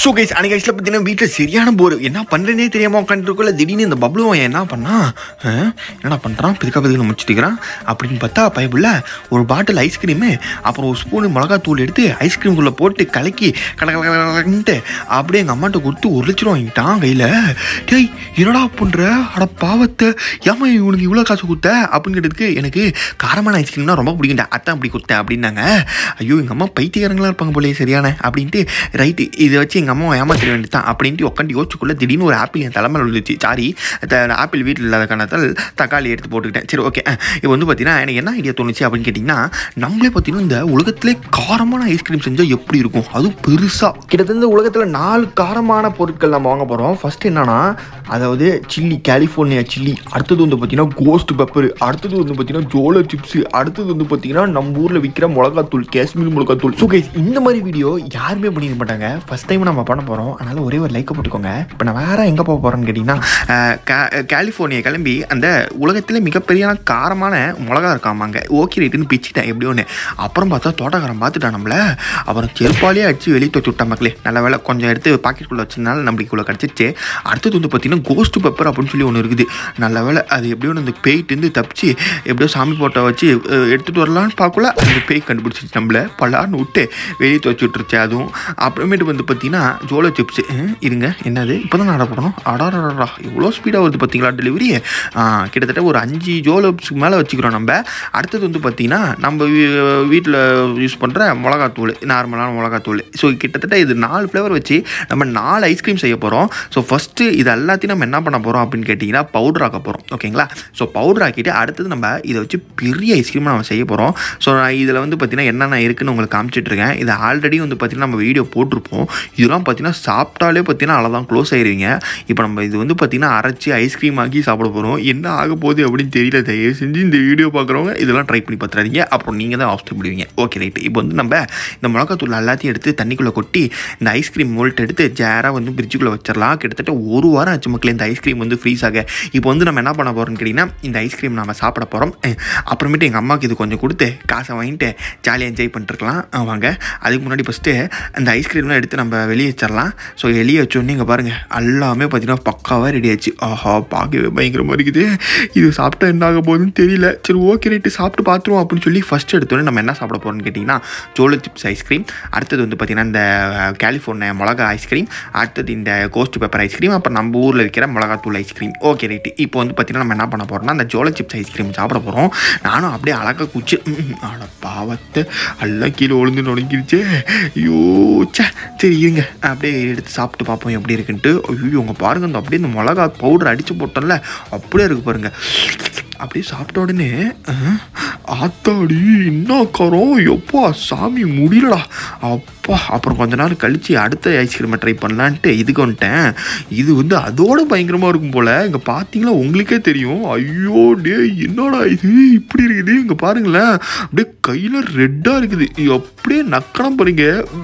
so guys அன்னைக்கு ஆக்சுவலாக பார்த்தீங்கன்னா வீட்டில் சரியான போர் என்ன பண்ணுறேனே தெரியாமல் உட்காந்துருக்குள்ள திடீர்னு இந்த பப்ளு அவன் என்ன பண்ணா ஆ, என்னடா பண்ணுறான் பிதுக்கா பிதுக்கு முடிச்சுட்டுக்கிறான் அப்படின்னு பார்த்தா பைபிளில் ஒரு பாட்டில் ஐஸ்கிரீமு அப்புறம் ஒரு ஸ்பூனு மிளகாத்தூள் எடுத்து ஐஸ்கிரீம்குள்ளே போட்டு கலக்கி கட கட கட கடன்ட்டு அப்படியே எங்கள் அம்மாட்ட கொடுத்து ஒரு லட்சம் ரூபா வாங்கிட்டான் கையில் டேய் என்னடா பண்ணுற அட பாவத்தை ஏமா இவனுக்கு இவ்வளோ காசு கொடுத்த அப்படின்னு கேட்டதுக்கு எனக்கு காரமான ஐஸ்கிரீம்னா ரொம்ப பிடிக்கும்டா அதான் அப்படி கொடுத்தேன் அப்படின்னாங்க ஐயோ எங்கள் அம்மா பைத்தியக்காரங்களா இருப்பாங்க போலே சரியான அப்படின்ட்டு ரைட்டு இதை வச்சு எங்கள் அம்மா ஏமாத்திர வேண்டியதான் அப்படின்ட்டு உட்காந்து யோசிச்சுக்குள்ள திடீர்னு ஒரு ஆப்பிள் என் தலைமையில் விழுந்துச்சு சாரி ஆப்பிள் வீட்டில் இல்லாத காரணத்தால் தக்காளி எடுத்து போட்டுக்கிட்டேன் சரி ஓகே இப்போ வந்து பார்த்தீங்கன்னா எனக்கு என்ன ஐடியா தோணுச்சு அப்படின்னு கேட்டிங்கன்னா நம்மளே பார்த்தீங்கன்னா இந்த உலகத்திலே காரமான ஐஸ்கிரீம் செஞ்சால் எப்படி இருக்கும் அதுவும் பெருசாக கிட்டத்தட்ட உலகத்தில் நாலு காரமான பொருட்கள் நம்ம வாங்க போகிறோம் ஃபர்ஸ்ட் என்னன்னா அதாவது சில்லி கலிஃபோர்னியா சில்லி அடுத்தது வந்து பார்த்தீங்கன்னா கோஸ்ட் பெப்பர் அடுத்தது வந்து பார்த்தீங்கன்னா ஜோலோ சிப்ஸ் அடுத்தது வந்து பார்த்தீங்கன்னா நம்ம ஊரில் விற்கிற மிளகாத்தூள் காஷ்மீர் மிளகாத்தூள் ஸோ கைஸ் இந்த மாதிரி வீடியோ யாருமே பண்ணிக்க மாட்டாங்க ஃபர்ஸ்ட் டைம் நம்ம பண்ண போகிறோம் அதனால ஒரே ஒரு லைக்கை போட்டுக்கோங்க இப்போ நான் வேற எங்கே போக போகிறேன்னு கேட்டிங்கன்னா அஹ், கா- கலிஃபோர்னியா கிளம்பி அந்த உலகத்திலே மிகப்பெரிய காரமான மிளகா இருக்காமாங்க ஓகே ரைட்டுன்னு பிச்சுட்டேன் எப்படி ஒன்று அப்புறம் பார்த்தா தோட்டக்காரன் பார்த்துட்டான் நம்மள அப்புறம் செருப்பாலேயே அடிச்சு வெளியே தூக்கி விட்டா மக்களே நல்ல வேலை கொஞ்சம் எடுத்து பாக்கெட்டுக்குள்ளே வச்சதுனால நம்மளுக்கு இவ்வளோ கிடச்சிச்சு அடுத்தது வந்து பார்த்தீங்கன்னா கோஸ்ட் பெப்பர் அப்படின்னு சொல்லி ஒன்று இருக்குது நல்ல வேலை அது எப்படியோ அந்த பேய்ட்டு இருந்து தப்பிச்சு எப்படியோ சாமி போட்டோ வச்சு அஹ், எடுத்துகிட்டு வரலான்னு பார்க்கல அந்த பேய் கண்டுபிடிச்சிச்சு நம்மள பல்லான்னு விட்டு வெளியே துவச்சி விட்டுருச்சு அதுவும் அப்புறமேட்டு வந்து பார்த்தீங்கன்னா ஜோலோ சிப்ஸ் இருங்க என்னது இப்போ தான் ஆர்டர் பண்ணணும் அடாரா இவ்வளோ ஸ்பீடாக வருது பார்த்தீங்களா டெலிவரி கிட்டத்தட்ட ஒரு அஞ்சு ஜோலோ சிப்ஸ்க்கு மேலே வச்சுக்கிறோம் நம்ம அடுத்தது வந்து பார்த்தீங்கன்னா நம்ம வீட்டில் யூஸ் பண்ணுற மிளகாத்தூள் நார்மலான மிளகாத்தூள் ஸோ கிட்டத்தட்ட இது நாலு ஃப்ளேவர் வச்சு நம்ம நாலு ஐஸ்கிரீம் செய்ய போகிறோம் ஸோ ஃபஸ்ட்டு இது எல்லாத்தையும் நம்ம என்ன பண்ண போகிறோம் அப்படின்னு கேட்டிங்கன்னா பவுடர் ஆக்க போகிறோம் ஓகேங்களா ஸோ பவுடர் ஆக்கிட்டு அடுத்தது நம்ம இதை வச்சு பெரிய ஐஸ்கிரீம் நம்ம செய்ய போகிறோம் ஸோ நான் இதில் வந்து பார்த்தீங்கன்னா என்னென்ன இருக்குன்னு உங்களுக்கு காமிச்சிட்டு இருக்கேன் இது ஆல்ரெடி வந்து பார்த்தீங்கன்னா நம்ம வீடியோ போட்டிருப்போம் இதெல்லாம் பார்த்தீங்கன்னா சாப்பிட்டாலே பார்த்தீங்கன்னா அவ்வளோதான் க்ளோஸ் ஆயிருவீங்க இப்போ நம்ம இது வந்து பார்த்தீங்கன்னா அரைச்சி ஐஸ்கிரீம் ஆக்கி சாப்பிட போகிறோம் என்ன ஆக போகுது அப்படின்னு தெரியல தயவு செஞ்சு இந்த வீடியோ பார்க்குறவங்க இதெல்லாம் ட்ரை பண்ணி பார்த்துறாதீங்க அப்புறம் நீங்கள் தான் ஆஃப் விடுவீங்க ஓகே ரைட்டு இப்போ வந்து நம்ம இந்த மிளகாத்தூள் எல்லாத்தையும் எடுத்து தண்ணிக்குள்ளே கொட்டி இந்த ஐஸ்கிரீம் மோல்ட் எடுத்து ஜேராக வந்து ஃப்ரிட்ஜுக்குள்ளே வச்சிடலாம் கிட்டத்தட்ட ஒரு வாரம் ஆச்சு மக்களே இந்த ஐஸ்கிரீம் வந்து ஃப்ரீஸ் ஆக இப்போ வந்து நம்ம என்ன பண்ண போகிறோம்னு கேட்டிங்கன்னா இந்த ஐஸ்கிரீம் நம்ம சாப்பிட போகிறோம் அப்புறமேட்டு எங்கள் அம்மாவுக்கு இது கொஞ்சம் கொடுத்து காசை வாங்கிட்டு ஜாலியாக என்ஜாய் பண்ணிட்டுருக்கலாம் அஹ் வாங்க அதுக்கு முன்னாடி ஃபஸ்ட்டு அந்த ஐஸ்கிரீம்லாம் எடுத்து நம்ம வெளியே வச்சிடலாம் ஸோ வெளியே வச்சோடனே இங்கே பாருங்கள் எல்லாமே பார்த்தீங்கன்னா பக்காவாக ரெடி ஆச்சு ஆஹா பார்க்கவே பயங்கரமாக இருக்குது இது சாப்பிட்டா என்ன ஆக போகுதுன்னு தெரியல சரி ஓகே ரைட்டு சாப்பிட்டு பார்த்துருவோம் அப்படின்னு சொல்லி ஃபஸ்ட் எடுத்தோடனே நம்ம என்ன சாப்பிட போகிறோம்னு கேட்டிங்கன்னா ஜோலோ சிப்ஸ் ஐஸ்கிரீம் அடுத்தது வந்து பார்த்திங்கன்னா இந்த கலிஃபோர்னியா மிளகா ஐஸ்கிரீம் அடுத்தது இந்த கோஸ்ட் பேப்பர் ஐஸ்கிரீம் அப்புறம் நம்ம ஊரில் இருக்கிற மிளகாத்தூள் ஐஸ்கிரீம் ஓகே ரைட்டு இப்போ வந்து பார்த்திங்கன்னா நம்ம என்ன பண்ண போகிறோம்னா அந்த ஜோலோ சிப்ஸ் ஐஸ்கிரீம் சாப்பிட போகிறோம் நானும் அப்படியே அழகாக குச்சி அட பாவத்தை எல்லாம் கீழே விழுந்து நுழைஞ்சிருச்சே ஐயோ ச்சே சரி இருங்க அப்படியே எடுத்து சாப்பிட்டு பார்ப்போம் எப்படி இருக்குன்ட்டு ஐயோ உங்க பாருங்க அந்த அப்படியே இந்த மிளகா பவுடர் அடிச்சு போட்டோம்ல அப்படியே இருக்கு பாருங்க அப்படியே சாப்பிட்ட உடனே அஹ், ஆத்தாடி என்ன காரம் எப்பா சாமி முடியலடா அப்பா அப்புறம் கொஞ்ச நேரம் கழிச்சு அடுத்த ஐஸ்கிரீமை ட்ரை பண்ணலான்ட்டு இதுக்கு வந்துட்டேன் இது வந்து அதோட பயங்கரமாக இருக்கும் போல் இங்கே பார்த்தீங்களா உங்களுக்கே தெரியும் ஐயோ டே என்னடா இது இப்படி இருக்குது இங்கே பாருங்களேன் அப்படியே கையில் ரெட்டாக இருக்குது அப்படியே நக்கணம் பாருங்க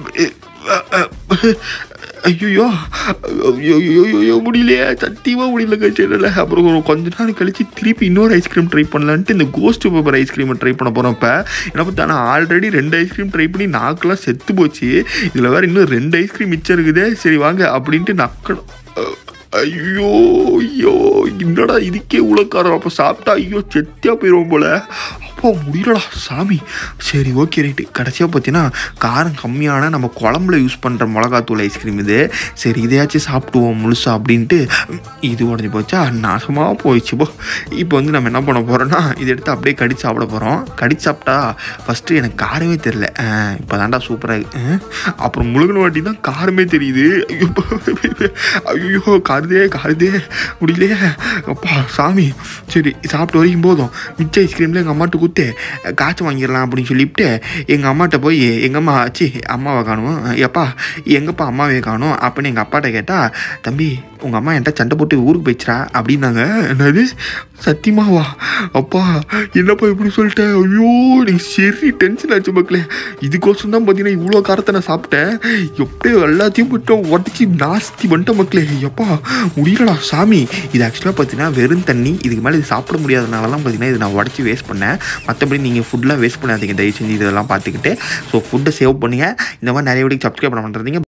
ஐயோ ஐயோ முடியலையே சத்தியமாக முடியல கழிச்சிடல அப்புறம் ஒரு கொஞ்ச நேரம் கழிச்சு திருப்பி இன்னொரு ஐஸ்கிரீம் ட்ரை பண்ணலான்ட்டு இந்த கோஸ்ட் பேப்பர் ஐஸ்கிரீமை ட்ரை பண்ண போகிறோம் இப்போ என்ன பார்த்தா நான் ஆல்ரெடி ரெண்டு ஐஸ்கிரீம் ட்ரை பண்ணி நாக்கெல்லாம் செத்து போச்சு இதில் வேறு இன்னும் ரெண்டு ஐஸ்கிரீம் மிச்சம் இருக்குதே சரி வாங்க அப்படின்ட்டு நக்கணும் ஐயோ ஐயோ என்னடா இதுக்கே உலக்காரம் அப்போ சாப்பிட்டா ஐயோ செத்தியா போயிடுவோம் போல அப்போ முடியலடா சாமி சரி ஓகே ரைட்டு கடைசியாக பார்த்தீங்கன்னா காரம் கம்மியான நம்ம குழம்புல யூஸ் பண்ணுற மிளகாத்தூள் ஐஸ்கிரீம் இது சரி இதையாச்சும் சாப்பிடுவோம் முழுசா அப்படின்ட்டு ம், இது உடஞ்சி போச்சா நாசமாக போயிடுச்சு போ இப்போ வந்து நம்ம என்ன பண்ண போகிறோம்னா இதை எடுத்து அப்படியே கடிச்சு சாப்பிட போகிறோம் கடிச்சு சாப்பிட்டா ஃபஸ்ட்டு எனக்கு காரமே தெரில இப்போ தாண்டா சூப்பராக அப்புறம் முழுகின வாட்டி தான் காரமே தெரியுது ஐயோ ஐயோ காருதே காருதே முடியலையே அப்பா சாமி சரி சாப்பிட்டு வரைக்கும் போதும் மிச்ச ஐஸ்கிரீமில் எங்கள் அம்மாட்ட கொடுத்து காய்ச்சி வாங்கிடலாம் அப்படின்னு சொல்லிவிட்டு எங்கள் அம்மாட்ட போய் எங்கள் அம்மா ஆச்சு அம்மாவை காணும் எப்பா எங்கப்பா அம்மாவே காணும் அப்படின்னு எங்கள் அப்பாட்ட கேட்டால் தம்பி உங்கள் அம்மா என்கிட்ட சண்டை போட்டு ஊருக்கு போயிடுச்சுரா அப்படின்னாங்க என்னது சத்தியமாவா அப்பா என்னப்பா இப்படி சொல்லிட்டேன் ஐயோ நீ சரி டென்ஷன் ஆச்சு மக்களே இதுக்கோசம் தான் பார்த்தீங்கன்னா இவ்வளோ காரத்தை நான் சாப்பிட்டேன் எப்படியோ எல்லாத்தையும் போட்டு உடச்சி நாஸ்தி பண்ணிட்டேன் மக்களே எப்பா முடியலடா சாமி இது ஆக்சுவலாக பார்த்தீங்கன்னா வெறும் தண்ணி இதுக்கு மேலே இது சாப்பிட முடியாதனால தான் பார்த்தீங்கன்னா இது நான் உடச்சி வேஸ்ட் பண்ணேன் மற்றபடி நீங்கள் ஃபுட்லாம் வேஸ்ட் பண்ணாதீங்க தயவு செஞ்சு இதெல்லாம் பார்த்துக்கிட்டு ஸோ ஃபுட்டை சேவ் பண்ணுங்க இந்த மாதிரி நிறைய வீடியோ சப்ஸ்கிரைப் பண்ண பண்ணுறீங்க